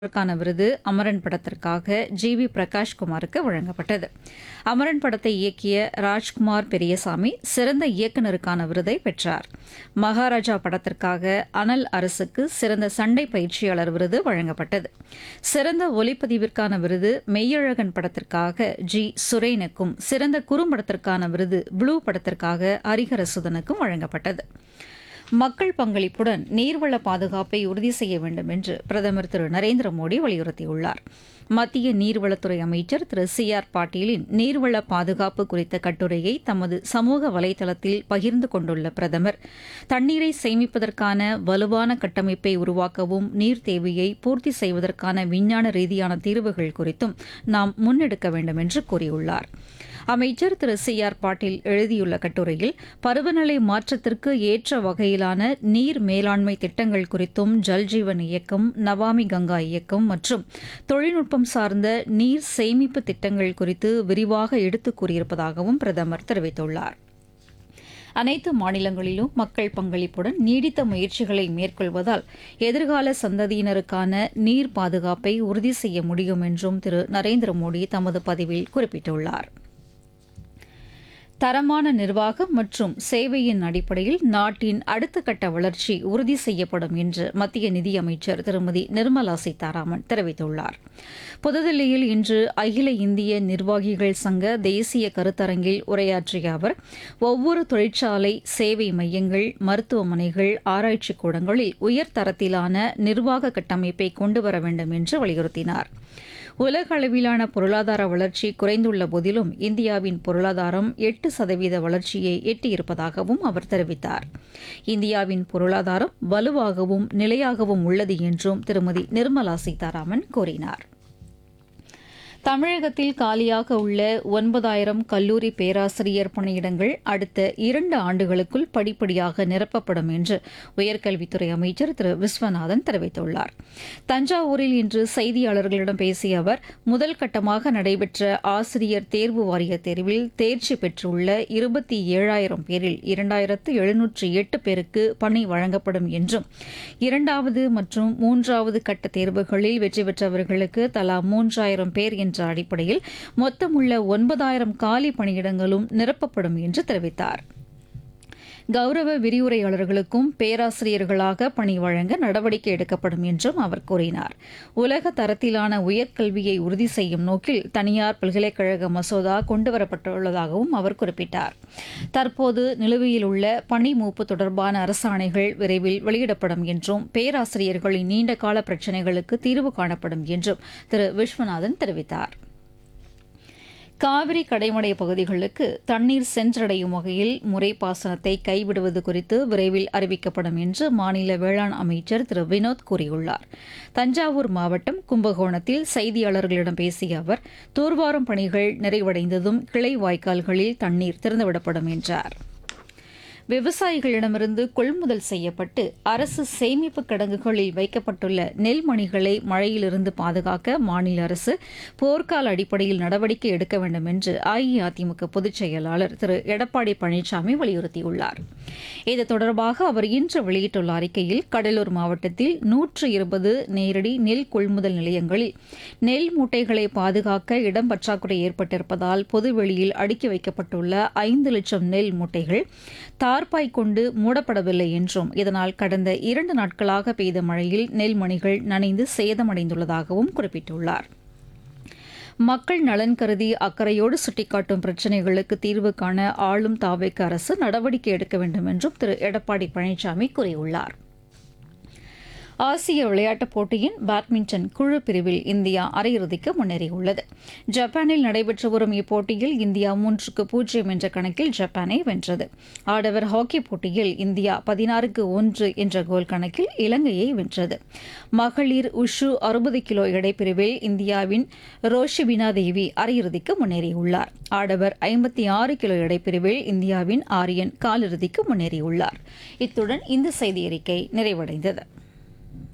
க்கான விருது அமரன் படத்திற்காக ஜி வி பிரகாஷ்குமாருக்கு வழங்கப்பட்டது அமரன் படத்தை இயக்கிய ராஜ்குமார் பெரியசாமி சிறந்த இயக்குநருக்கான விருதை பெற்றார் மகாராஜா படத்திற்காக அனல் அரசுக்கு சிறந்த சண்டை பயிற்சியாளர் விருது வழங்கப்பட்டது சிறந்த ஒலிப்பதிவிற்கான விருது மெய்யழகன் படத்திற்காக ஜி சுரேனுக்கும் சிறந்த குறும்படத்திற்கான விருது ப்ளூ படத்திற்காக ஹரிஹரசுதனுக்கும் வழங்கப்பட்டது மக்கள் பங்களிப்புடன் நீர்வள பாதுகாப்பை உறுதி செய்ய வேண்டும் என்று பிரதமர் திரு நரேந்திர மோடி வலியுறுத்தியுள்ளார் மத்திய நீர்வளத்துறை அமைச்சர் திரு சி ஆர் பாட்டீலின் நீர்வள பாதுகாப்பு குறித்த கட்டுரையை தமது சமூக வலைதளத்தில் பகிர்ந்து கொண்டுள்ள பிரதமர் தண்ணீரை சேமிப்பதற்கான வலுவான கட்டமைப்பை உருவாக்கவும் நீர் தேவையை பூர்த்தி செய்வதற்கான விஞ்ஞான ரீதியான தீர்வுகள் குறித்தும் நாம் முன்னெடுக்க வேண்டும் என்று கூறியுள்ளார் அமைச்சர் திரு சி ஆர் பாட்டீல் எழுதியுள்ள கட்டுரையில் பருவநிலை மாற்றத்திற்கு ஏற்ற வகையிலான நீர் மேலாண்மை திட்டங்கள் குறித்தும் ஜல்ஜீவன் இயக்கம் நவாமி கங்கா இயக்கம் மற்றும் தொழில்நுட்பம் சார்ந்த நீர் சேமிப்பு திட்டங்கள் குறித்து விரிவாக எடுத்துக் கூறியிருப்பதாகவும் பிரதமர் தெரிவித்துள்ளார் அனைத்து மாநிலங்களிலும் மக்கள் பங்களிப்புடன் நீடித்த முயற்சிகளை மேற்கொள்வதால் எதிர்கால சந்ததியினருக்கான நீர் பாதுகாப்பை உறுதி செய்ய முடியும் என்றும் திரு நரேந்திர மோடி தமது பதிவில் குறிப்பிட்டுள்ளார் தரமான நிர்வாகம் மற்றும் சேவையின் அடிப்படையில் நாட்டின் அடுத்த கட்ட வளர்ச்சி உறுதி செய்யப்படும் என்று மத்திய நிதியமைச்சர் திருமதி நிர்மலா சீதாராமன் தெரிவித்துள்ளார் புதுதில்லியில் இன்று அகில இந்திய நிர்வாகிகள் சங்க தேசிய கருத்தரங்கில் உரையாற்றிய அவர் ஒவ்வொரு தொழிற்சாலை சேவை மையங்கள் மருத்துவமனைகள் ஆராய்ச்சி கூடங்களில் உயர்தரத்திலான நிர்வாக கட்டமைப்பை கொண்டுவர வேண்டும் என்று வலியுறுத்தினார் உலக அளவிலான பொருளாதார வளர்ச்சி குறைந்துள்ள போதிலும் இந்தியாவின் பொருளாதாரம் எட்டு சதவீத வளர்ச்சியை எட்டியிருப்பதாகவும் அவர் தெரிவித்தார் இந்தியாவின் பொருளாதாரம் வலுவாகவும் நிலையாகவும் உள்ளது என்றும் திருமதி நிர்மலா சீதாராமன் கூறினார் தமிழகத்தில் காலியாக உள்ள ஒன்பதாயிரம் கல்லூரி பேராசிரியர் பணியிடங்கள் அடுத்த இரண்டு ஆண்டுகளுக்குள் படிப்படியாக நிரப்பப்படும் என்று உயர்கல்வித்துறை அமைச்சர் திரு விஸ்வநாதன் தெரிவித்துள்ளார் தஞ்சாவூரில் இன்று செய்தியாளர்களிடம் பேசிய அவர் முதல் கட்டமாக நடைபெற்ற ஆசிரியர் தேர்வு வாரிய தேர்வில் தேர்ச்சி பெற்றுள்ள இருபத்தி ஏழாயிரம் பேரில் இரண்டாயிரத்து எழுநூற்று எட்டு பேருக்கு பணி வழங்கப்படும் என்றும் இரண்டாவது மற்றும் மூன்றாவது கட்ட தேர்வுகளில் வெற்றி பெற்றவர்களுக்கு தலா மூன்றாயிரம் பேர் என்ற அடிப்படையில் மொத்தமுள்ள ஒன்பதாயிரம் காலி பணியிடங்களும் நிரப்பப்படும் என்று தெரிவித்தார் கௌரவ விரிவுரையாளர்களுக்கும் பேராசிரியர்களாக பணி வழங்க நடவடிக்கை எடுக்கப்படும் என்றும் அவர் கூறினார் உலக தரத்திலான உயர்கல்வியை உறுதி செய்யும் நோக்கில் தனியார் பல்கலைக்கழக மசோதா கொண்டுவரப்பட்டுள்ளதாகவும் அவர் குறிப்பிட்டார் தற்போது நிலுவையில் உள்ள பணி மூப்பு தொடர்பான அரசாணைகள் விரைவில் வெளியிடப்படும் என்றும் பேராசிரியர்களின் நீண்டகால பிரச்சினைகளுக்கு தீர்வு காணப்படும் என்றும் திரு விஸ்வநாதன் தெரிவித்தார் காவிரி கடைமடை பகுதிகளுக்கு தண்ணீர் சென்றடையும் வகையில் முறைப்பாசனத்தை கைவிடுவது குறித்து விரைவில் அறிவிக்கப்படும் என்று மாநில வேளாண் அமைச்சர் திரு வினோத் கூறியுள்ளார் தஞ்சாவூர் மாவட்டம் கும்பகோணத்தில் செய்தியாளர்களிடம் பேசிய அவர் தூர்வாரும் பணிகள் நிறைவடைந்ததும் கிளை வாய்க்கால்களில் தண்ணீர் திறந்துவிடப்படும் என்றார் விவசாயிகளிடமிருந்து கொள்முதல் செய்யப்பட்டு அரசு சேமிப்பு கிடங்குகளில் வைக்கப்பட்டுள்ள நெல்மணிகளை மழையிலிருந்து பாதுகாக்க மாநில அரசு போர்க்கால அடிப்படையில் நடவடிக்கை எடுக்க வேண்டும் என்று அஇஅதிமுக பொதுச் செயலாளர் திரு எடப்பாடி பழனிசாமி வலியுறுத்தியுள்ளார் இது தொடர்பாக அவர் இன்று வெளியிட்டுள்ள அறிக்கையில் கடலூர் மாவட்டத்தில் நூற்று இருபது நேரடி நெல் கொள்முதல் நிலையங்களில் நெல் மூட்டைகளை பாதுகாக்க இடம் பற்றாக்குறை ஏற்பட்டிருப்பதால் பொதுவெளியில் அடுக்கி வைக்கப்பட்டுள்ள ஐந்து லட்சம் நெல் மூட்டைகள் தார்பாய் கொண்டு மூடப்படவில்லை என்றும் இதனால் கடந்த இரண்டு நாட்களாக பெய்த மழையில் நெல்மணிகள் நனைந்து சேதமடைந்துள்ளதாகவும் குறிப்பிட்டுள்ளார் மக்கள் நலன் கருதி அக்கறையோடு சுட்டிக்காட்டும் பிரச்சினைகளுக்கு தீர்வு காண ஆளும் தாவேக்கு அரசு நடவடிக்கை எடுக்க வேண்டும் என்றும் திரு எடப்பாடி பழனிசாமி கூறியுள்ளார் ஆசிய விளையாட்டுப் போட்டியின் பேட்மிண்டன் குழு பிரிவில் இந்தியா அரையிறுதிக்கு முன்னேறியுள்ளது ஜப்பானில் நடைபெற்று வரும் இப்போட்டியில் இந்தியா மூன்றுக்கு பூஜ்ஜியம் என்ற கணக்கில் ஜப்பானை வென்றது ஆடவர் ஹாக்கி போட்டியில் இந்தியா பதினாறுக்கு ஒன்று என்ற கோல் கணக்கில் இலங்கையை வென்றது மகளிர் உஷு அறுபது கிலோ எடைப்பிரிவில் இந்தியாவின் ரோஷிபினா தேவி அரையிறுதிக்கு முன்னேறியுள்ளார் ஆடவர் ஐம்பத்தி ஆறு கிலோ எடைப்பிரிவில் இந்தியாவின் ஆரியன் காலிறுதிக்கு முன்னேறியுள்ளார் இத்துடன் இந்த செய்தி அறிக்கை நிறைவடைந்தது